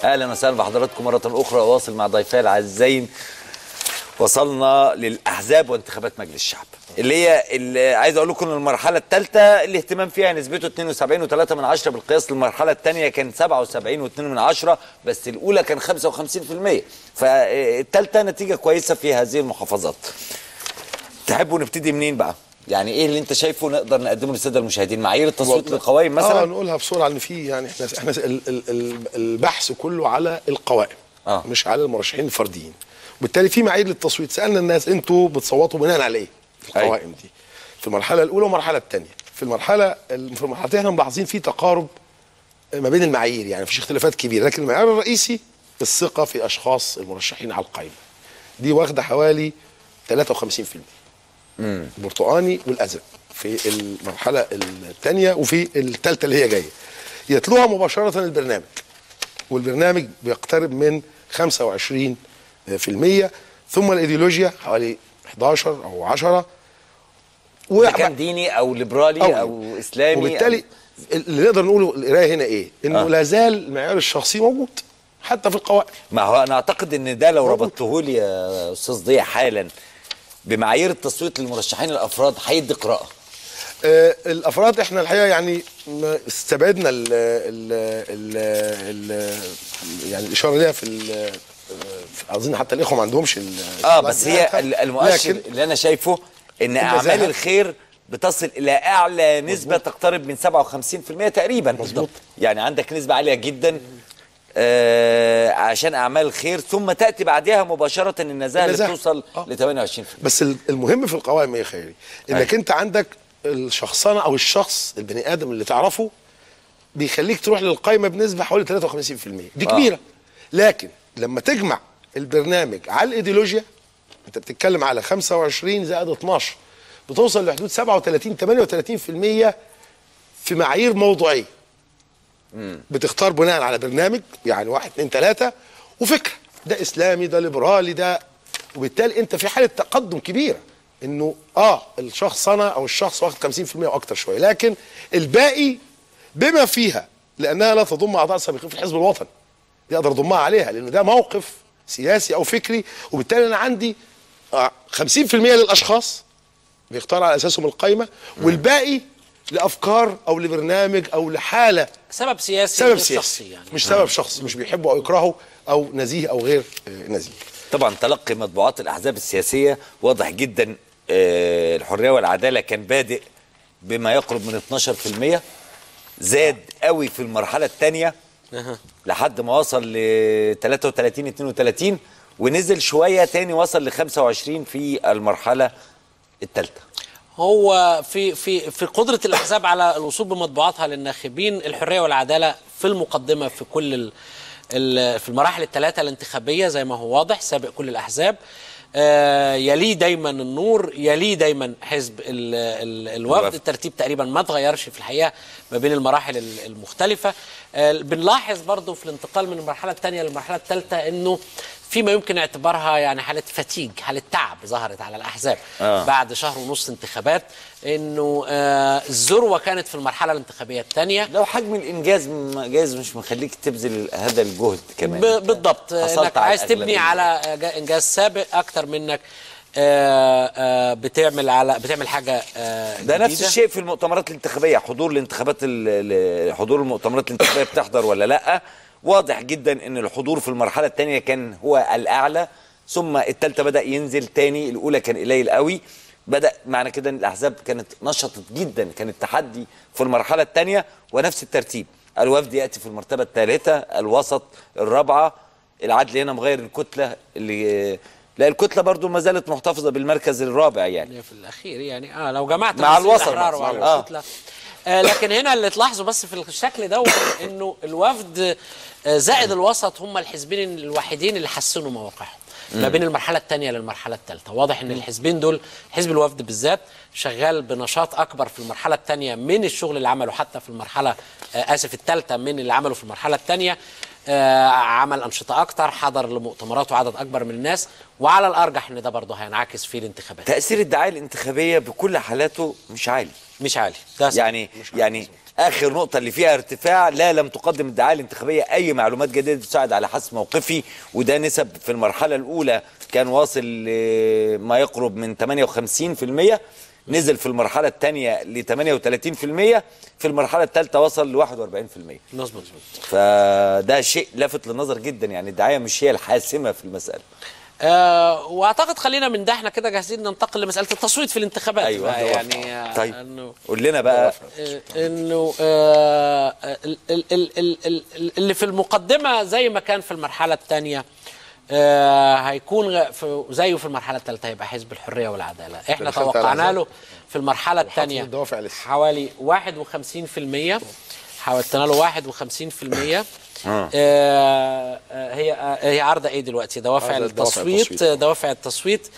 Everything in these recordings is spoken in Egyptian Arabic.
اهلا وسهلا بحضراتكم مره اخرى واصل مع ضيفي العزين وصلنا للاحزاب وانتخابات مجلس الشعب اللي هي اللي عايز اقول لكم ان المرحله الثالثه الاهتمام فيها نسبته 72.3 من عشرة بالقياس للمرحله الثانيه كان 77.2 من عشرة بس الاولى كان 55% فالثالثه نتيجه كويسه في هذه المحافظات تحبوا نبتدي منين بقى يعني ايه اللي انت شايفه نقدر نقدمه للساده المشاهدين معايير التصويت للقوائم مثلا اه نقولها بسرعه ان في يعني احنا احنا ال- ال- ال- البحث كله على القوائم آه. مش على المرشحين الفرديين وبالتالي في معايير للتصويت سالنا الناس انتوا بتصوتوا بناء على ايه في أيوة. القوائم دي في المرحله الاولى والمرحله الثانيه في المرحله في المرحلتين احنا ملاحظين في تقارب ما بين المعايير يعني مفيش اختلافات كبيره لكن المعيار الرئيسي الثقه في اشخاص المرشحين على القائمه دي واخده حوالي 53% البرتقاني والازرق في المرحله الثانيه وفي الثالثه اللي هي جايه يتلوها مباشره البرنامج والبرنامج بيقترب من 25% ثم الايديولوجيا حوالي 11 او 10 اذا كان ديني او ليبرالي او, أو اسلامي وبالتالي اللي نقدر نقوله القرايه هنا ايه؟ انه آه. لا زال المعيار الشخصي موجود حتى في القوائم ما هو انا اعتقد ان ده لو ربطته لي يا استاذ ضياء حالا بمعايير التصويت للمرشحين الافراد هيدي قراءه آه الافراد احنا الحقيقه يعني ما استبعدنا ال ال ال ال يعني الاشاره ليها في ال- في- اظن حتى الاخوه ما عندهمش ال- اه بس هي بتاعتها. ال- المؤشر لكن اللي انا شايفه ان اعمال النزاهة. الخير بتصل الى اعلى نسبه تقترب من 57% تقريبا مظبوط. يعني عندك نسبه عاليه جدا آه عشان اعمال الخير ثم تاتي بعدها مباشره النزاهه اللي النزاهة. بتوصل آه. ل 28% بس ال- المهم في القوائم ايه يا خيري؟ انك أيوة. انت عندك الشخصنه او الشخص البني ادم اللي تعرفه بيخليك تروح للقائمه بنسبه حوالي 53% دي آه. كبيره لكن لما تجمع البرنامج على الايديولوجيا انت بتتكلم على 25 زائد 12 بتوصل لحدود 37 38% في معايير موضوعيه بتختار بناء على برنامج يعني واحد اتنين تلاته وفكره ده اسلامي ده ليبرالي ده وبالتالي انت في حاله تقدم كبيره انه اه الشخص انا او الشخص واخد 50% واكتر شويه لكن الباقي بما فيها لانها لا تضم اعضاء سابقين في الحزب الوطني يقدر يضمها عليها لانه ده موقف سياسي او فكري وبالتالي انا عندي آه 50% للاشخاص بيختار على اساسهم القايمه والباقي لافكار او لبرنامج او لحاله سبب سياسي سبب غير سياسي شخصي يعني مش سبب شخصي مش بيحبه او يكرهه او نزيه او غير آه، نزيه طبعا تلقي مطبوعات الاحزاب السياسيه واضح جدا آه، الحريه والعداله كان بادئ بما يقرب من 12% زاد قوي في المرحله الثانيه لحد ما وصل ل 33 32 ونزل شويه تاني وصل ل 25 في المرحله الثالثه هو في في في قدره الاحزاب على الوصول بمطبوعاتها للناخبين الحريه والعداله في المقدمه في كل ال ال في المراحل الثلاثه الانتخابيه زي ما هو واضح سابق كل الاحزاب آه يليه دايما النور يليه دايما حزب ال ال الوفد الوفد. الترتيب تقريبا ما اتغيرش في الحقيقه ما بين المراحل ال- المختلفه آه بنلاحظ برضو في الانتقال من المرحله الثانيه للمرحله الثالثه انه فيما يمكن اعتبارها يعني حاله فتيج حاله تعب ظهرت على الاحزاب آه. بعد شهر ونص انتخابات انه آه الذروه كانت في المرحله الانتخابيه الثانيه لو حجم الانجاز م- جايز مش مخليك تبذل هذا الجهد كمان ب- بالضبط حصلت انك على عايز تبني الأغلبية. على جا- انجاز سابق اكتر منك آه آه بتعمل على بتعمل حاجه آه ده نفس جديدة. الشيء في المؤتمرات الانتخابيه حضور الانتخابات ال- ال- حضور المؤتمرات الانتخابيه بتحضر ولا لا واضح جدا ان الحضور في المرحله الثانيه كان هو الاعلى ثم الثالثه بدا ينزل تاني الاولى كان قليل قوي بدا معنى كده ان الاحزاب كانت نشطت جدا كان التحدي في المرحله الثانيه ونفس الترتيب الوفد ياتي في المرتبه الثالثه الوسط الرابعه العدل هنا مغير الكتله اللي لا الكتله برضو ما زالت محتفظه بالمركز الرابع يعني في الاخير يعني اه لو جمعت مع المصريين الوسط الأحرار بس، ومع آه. الكتلة آه لكن هنا اللي تلاحظوا بس في الشكل ده انه الوفد آه، زائد الوسط هم الحزبين الوحيدين اللي حسنوا مواقعهم ما بين المرحله الثانيه للمرحله الثالثه واضح ان الحزبين دول حزب الوفد بالذات شغال بنشاط اكبر في المرحله الثانيه من الشغل اللي عمله حتى في المرحله آه، اسف الثالثه من اللي عمله في المرحله الثانيه آه، عمل انشطه اكتر حضر لمؤتمرات وعدد اكبر من الناس وعلى الارجح ان ده برضه هينعكس في الانتخابات تاثير الدعايه الانتخابيه بكل حالاته مش عالي مش عالي ده صح. يعني يعني اخر نقطه اللي فيها ارتفاع لا لم تقدم الدعايه الانتخابيه اي معلومات جديده تساعد على حسم موقفي وده نسب في المرحله الاولى كان واصل لما يقرب من 58% نزل في المرحله الثانيه ل 38% في المرحله الثالثه وصل ل 41% مظبوط فده شيء لافت للنظر جدا يعني الدعايه مش هي الحاسمه في المساله آه واعتقد خلينا من ده احنا كده جاهزين ننتقل لمساله التصويت في الانتخابات ايوه بقى يعني آه، طيب انه قول لنا بقى آه، انه آه، ال- ال- ال- ال- ال- اللي في المقدمه زي ما كان في المرحله الثانيه هيكون غ- في زيه في المرحله الثالثه هيبقى حزب الحريه والعداله احنا دخلت على توقعنا الأحزاب. له في المرحله الثانيه الدوافع لسه. حوالي 51% حاولت له 51% آه. آه هي آه هي عارضه ايه دلوقتي دوافع عارضة دوافع التصويت التصويت. دوافع التصويت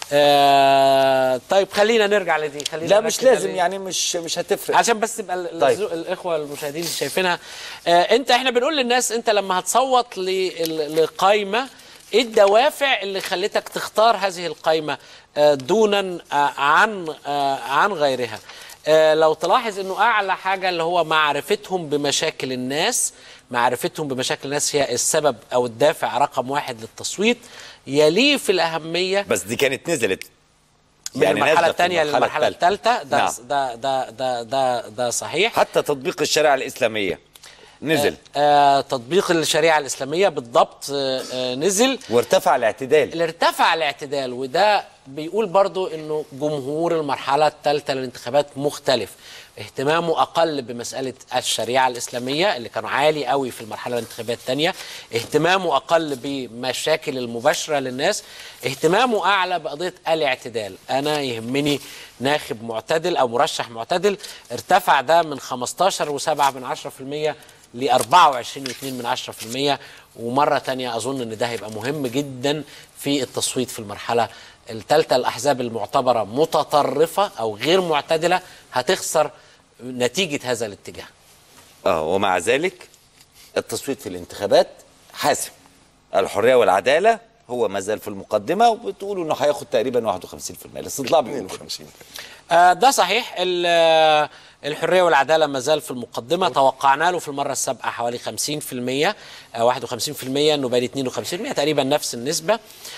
آه طيب خلينا نرجع لدي خلينا لا مش نركز لازم عليه. يعني مش مش هتفرق عشان بس تبقى ال- طيب. الزو- الاخوه المشاهدين اللي شايفينها آه انت احنا بنقول للناس انت لما هتصوت ل- لقائمه ايه الدوافع اللي خلتك تختار هذه القائمه آه دونا آه عن آه عن غيرها آه لو تلاحظ انه اعلى حاجه اللي هو معرفتهم بمشاكل الناس معرفتهم بمشاكل الناس هي السبب او الدافع رقم واحد للتصويت يليه في الاهميه بس دي كانت نزلت من يعني المرحله نازلة في الثانيه للمرحله الثالثه ده, نعم. ده ده ده ده ده صحيح حتى تطبيق الشريعه الاسلاميه نزل آه تطبيق الشريعه الاسلاميه بالضبط آه آه نزل وارتفع الاعتدال اللي ارتفع الاعتدال وده بيقول برضو انه جمهور المرحله الثالثه للانتخابات مختلف اهتمامه اقل بمساله الشريعه الاسلاميه اللي كانوا عالي قوي في المرحله الانتخابيه الثانيه اهتمامه اقل بمشاكل المباشره للناس اهتمامه اعلى بقضيه الاعتدال انا يهمني ناخب معتدل او مرشح معتدل ارتفع ده من 15.7 من 10% ل 24.2 من 10% ومره تانية اظن ان ده هيبقى مهم جدا في التصويت في المرحله الثالثه الاحزاب المعتبره متطرفه او غير معتدله هتخسر نتيجه هذا الاتجاه اه ومع ذلك التصويت في الانتخابات حاسم الحريه والعداله هو ما زال في المقدمه وبتقولوا انه هياخد تقريبا 51% الاستطلاع بيقول كده. 52 آه، ده صحيح ال- آه، الحرية والعدالة ما زال في المقدمة توقعنا له في المرة السابقة حوالي 50% آه، 51% انه بقى 52% تقريبا نفس النسبة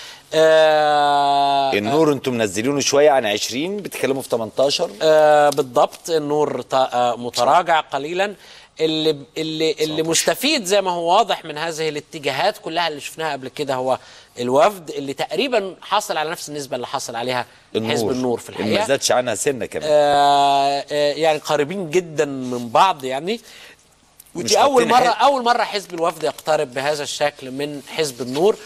آه، النور انتم منزلينه شويه عن 20 بتتكلموا في 18 آه بالضبط النور ت- آه متراجع قليلا اللي اللي اللي مستفيد زي ما هو واضح من هذه الاتجاهات كلها اللي شفناها قبل كده هو الوفد اللي تقريبا حصل على نفس النسبه اللي حصل عليها حزب النور في اللي ما الحقيقه زادش عنها سنه كمان آه آه يعني قريبين جدا من بعض يعني ودي اول حاطين مره حزب- اول مره حزب الوفد يقترب بهذا الشكل من حزب النور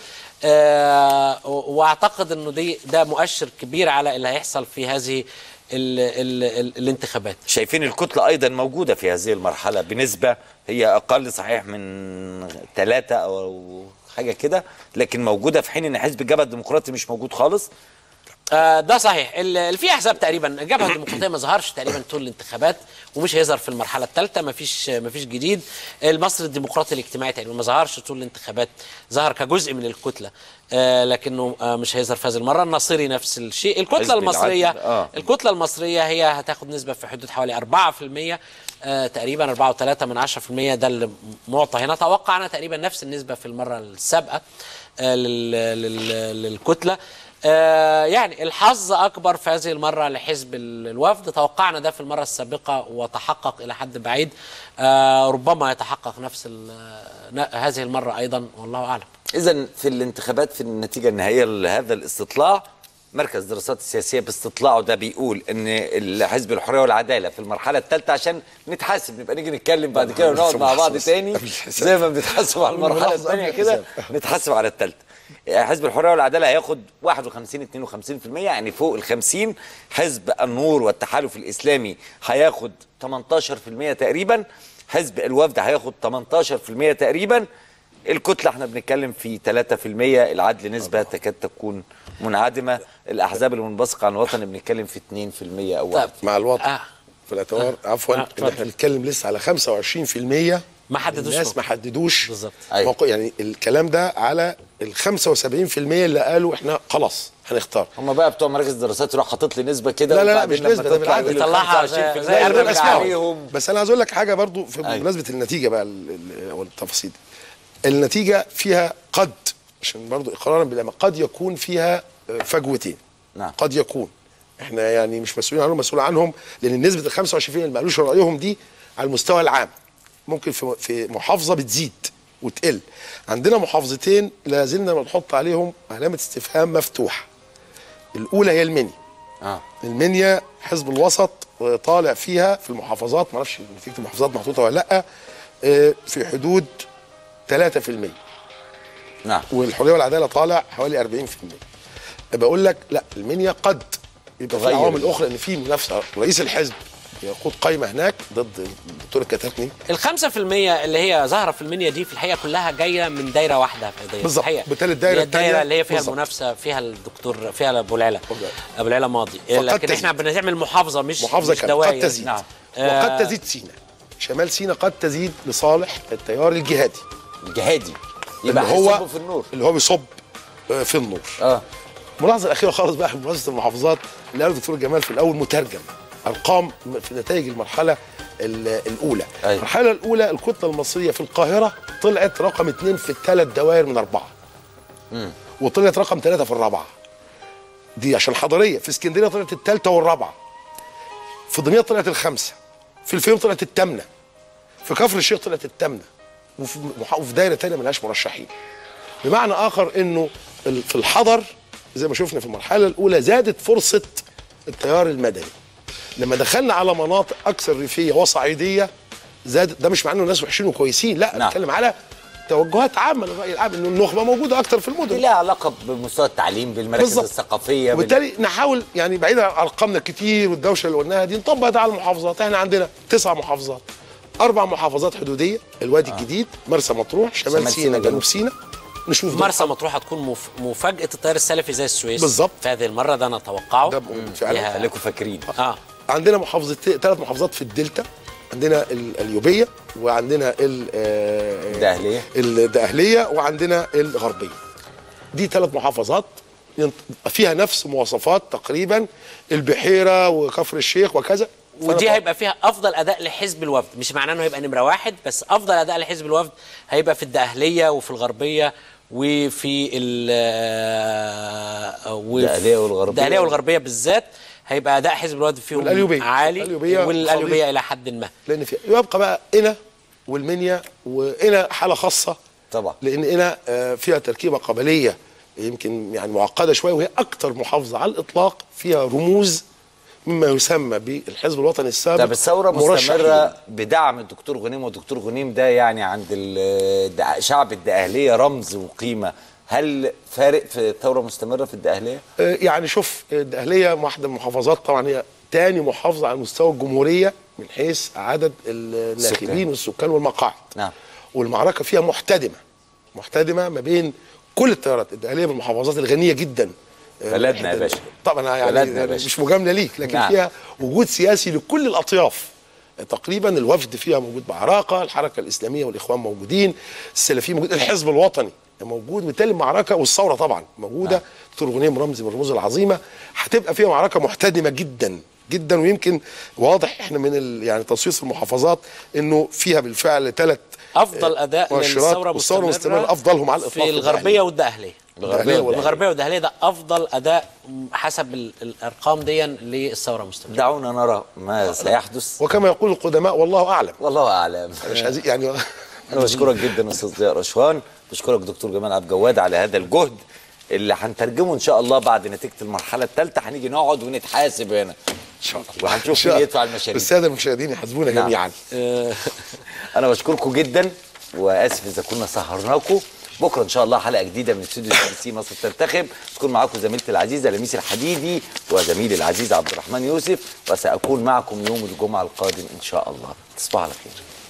آه و- واعتقد انه دي ده مؤشر كبير على اللي هيحصل في هذه ال ال ال الانتخابات شايفين الكتله ايضا موجوده في هذه المرحله بنسبه هي اقل صحيح من ثلاثة او حاجه كده لكن موجوده في حين ان حزب الجبهه الديمقراطي مش موجود خالص آه ده صحيح ال- اللي في احزاب تقريبا الجبهه الديمقراطيه ما ظهرش تقريبا طول الانتخابات ومش هيظهر في المرحله الثالثه ما فيش ما فيش جديد المصري الديمقراطي الاجتماعي تقريبا ما ظهرش طول الانتخابات ظهر كجزء من الكتله آه لكنه آه مش هيظهر في هذه المره النصيري نفس الشيء الكتله حزب المصريه العدل، آه. الكتله المصريه هي هتاخد نسبه في حدود حوالي 4% آه تقريبا 4.3 من 10% ده اللي معطى هنا توقعنا تقريبا نفس النسبه في المره السابقه آه لل لل للكتله آه يعني الحظ اكبر في هذه المره لحزب ال- الوفد توقعنا ده في المره السابقه وتحقق الى حد بعيد آه ربما يتحقق نفس ال- ن- هذه المره ايضا والله اعلم اذا في الانتخابات في النتيجه النهائيه لهذا الاستطلاع مركز الدراسات السياسيه باستطلاعه ده بيقول ان حزب الحريه والعداله في المرحله الثالثه عشان نتحاسب نبقى نيجي نتكلم بعد كده ونقعد مع بعض محسوس. تاني قبل الحساب. زي ما بنتحاسب على المرحله ملاحظة الثانيه قبل كده الحساب. نتحاسب على الثالثه حزب الحريه والعداله هياخد 51 52% يعني فوق ال 50 حزب النور والتحالف الاسلامي هياخد 18% تقريبا حزب الوفد هياخد 18% تقريبا الكتله احنا بنتكلم في 3% العدل نسبه تكاد تكون منعدمه الاحزاب المنبثقه عن الوطن بنتكلم في 2% او طيب. مع الوضع آه. في الاعتبار عفوا آه، ان اتفضل. احنا بنتكلم لسه على 25% ما حددوش الناس موقف. ما حددوش بالظبط. أيوة. موقع يعني الكلام ده على ال 75% اللي قالوا احنا خلاص هنختار هم بقى بتوع مراكز الدراسات يروح حاطط لي نسبه كده لا، لا، لا، وبعدين مش لما نسبة، ده تطلع بالعكس. يقول يطلعها 25% زي- زي يرجع أرنب لا، اسمعوا. عليهم بس انا عايز اقول لك حاجه برضو في أيوة. بمناسبه النتيجه بقى ال- ال- او التفاصيل النتيجه فيها قد عشان برضو اقرارا بالامانه قد يكون فيها آه، فجوتين نعم. قد يكون احنا يعني مش مسؤولين عنهم مسؤول عنهم لان نسبه ال 25% اللي ما قالوش رايهم دي على المستوى العام ممكن في في محافظه بتزيد وتقل عندنا محافظتين لا زلنا بنحط عليهم علامه استفهام مفتوحه الاولى هي المنيا اه المنيا حزب الوسط آه، طالع فيها في المحافظات ما اعرفش نتيجه المحافظات محطوطه ولا لا آه، في حدود 3% نعم والحريه والعداله طالع حوالي 40% بقول لك لا المنيا قد يبقى في تغير. عوامل اخرى ان في منافسه رئيس الحزب يقود قايمه هناك ضد الدكتور الكتاتني الخمسة في المية اللي هي ظاهرة في المنيا دي في الحقيقة كلها جاية من دايرة واحدة في دايرة بالظبط. الحقيقة. بالتالي الدايرة هي الدايرة التانية اللي هي فيها بالظبط. المنافسة فيها الدكتور فيها أبو العلا أبو العلا. أبو العلا ماضي فقد لكن تزيد. احنا بنعمل محافظة مش محافظه مش كامله دوائر قد تزيد نعم. آه. وقد تزيد سينا شمال سينا قد تزيد لصالح التيار الجهادي الجهادي يبقى اللي هو هيصبوا في النور اللي هو بيصب آه، في النور اه الملاحظه الاخيره خالص بقى بمناسبه المحافظات اللي قاله الدكتور جمال في الاول مترجم ارقام في نتائج المرحله ال- الاولى أيوة. المرحله الاولى الكتله المصريه في القاهره طلعت رقم اثنين في الثلاث دوائر من اربعه وطلعت رقم ثلاثه في الرابعه دي عشان حضاريه في اسكندريه طلعت الثالثه والرابعه في دمياط طلعت الخامسه في الفيوم طلعت الثامنه في كفر الشيخ طلعت الثامنه وفي مح- وفي دايره ثانيه ملهاش مرشحين بمعنى اخر انه ال- في الحضر زي ما شفنا في المرحله الاولى زادت فرصه التيار المدني لما دخلنا على مناطق اكثر ريفيه وصعيديه زادت ده مش معناه انه الناس وحشين وكويسين لا نعم. بتكلم على توجهات عامه للراي العام انه النخبه موجوده اكثر في دي المدن لها علاقه بمستوى التعليم بالمراكز بالظبط. الثقافيه بال... وبالتالي نحاول يعني بعيدا عن ارقامنا الكتير والدوشه اللي قلناها دي نطبق ده على المحافظات احنا عندنا تسع محافظات اربع محافظات حدوديه الوادي الجديد مرسى مطروح شمال شمال سيناء سيناء، جنوب جنوب. سيناء نشوف دول. مرسى مطروح هتكون مف... مفاجأة التيار السلفي زي السويس بالظبط. في هذه المرة ده نتوقعه ده فعلا. فيها- خليكم فاكرين اه عندنا محافظة ثلاث محافظات في الدلتا عندنا ال- اليوبية وعندنا ال- آه، الدقهلية. الدقهلية وعندنا الغربية دي ثلاث محافظات ينط- فيها نفس مواصفات تقريبا البحيرة وكفر الشيخ وكذا ودي فأنا هيبقى فيها افضل اداء لحزب الوفد مش معناه انه هيبقى نمره واحد بس افضل اداء لحزب الوفد هيبقى في الدقهليه وفي الغربيه وفي ال وفي- الدقهلية والغربية. الدقهليه والغربيه بالذات هيبقى اداء حزب الوفد فيهم والقليوبية. عالي القليوبية والقليوبيه خليط. الى حد ما لان في يبقى بقى قنا والمنيا وقنا حاله خاصه طبعا. لان قنا آه، فيها تركيبه قبليه يمكن يعني معقده شويه وهي اكتر محافظه على الاطلاق فيها رموز مما يسمى بالحزب الوطني السابق طب الثوره مرشحين. مستمره بدعم الدكتور غنيم والدكتور غنيم ده يعني عند ال- الدع- شعب الدقهليه رمز وقيمه هل فارق في الثوره مستمره في الدقهليه؟ آه، يعني شوف الدقهلية واحدة من المحافظات طبعا هي تاني محافظة على مستوى الجمهورية من حيث عدد الناخبين السكان. والسكان والمقاعد نعم. والمعركة فيها محتدمة محتدمة ما بين كل التيارات الدقهلية من المحافظات الغنية جدا آه، بلدنا يا إحدى- باشا. طبعا أنا يعني, بلدنا يا يعني باشا. مش مجاملة ليك لكن نعم. فيها وجود سياسي لكل الأطياف تقريبا الوفد فيها موجود بعراقه، الحركه الاسلاميه والاخوان موجودين، السلفيين موجود، الحزب الوطني موجود، وبالتالي المعركه والثوره طبعا موجوده، دكتور غنيم رمزي من الرموز العظيمه، هتبقى فيها معركه محتدمه جدا جدا ويمكن واضح احنا من ال يعني تصويص في المحافظات انه فيها بالفعل ثلاث افضل اداء للثوره والثوره مستمره مستمره افضلهم على الاطلاق في الغربيه والدقهليه الغربية والدقهلية. الغربيه والدقهليه ده افضل اداء حسب ال- الارقام دي للثوره المستمره دعونا نرى ما سيحدث وكما يقول القدماء والله اعلم والله اعلم مش عايز يعني انا بشكرك جدا استاذ ضياء رشوان بشكرك دكتور جمال عبد الجواد على هذا الجهد اللي هنترجمه ان شاء الله بعد نتيجه المرحله الثالثه هنيجي نقعد ونتحاسب هنا ان شاء الله وهنشوف إن شاء مين الله. يدفع المشاريع. الساده المشاهدين يحاسبونا نعم. جميعا انا بشكركم جدا واسف اذا كنا سهرناكم بكره ان شاء الله حلقه جديده من استوديو سي بي سي مصر تنتخب تكون معاكم زميلتي العزيزه لميس الحديدي وزميلي العزيز عبد الرحمن يوسف وساكون معكم يوم الجمعه القادم ان شاء الله تصبحوا على خير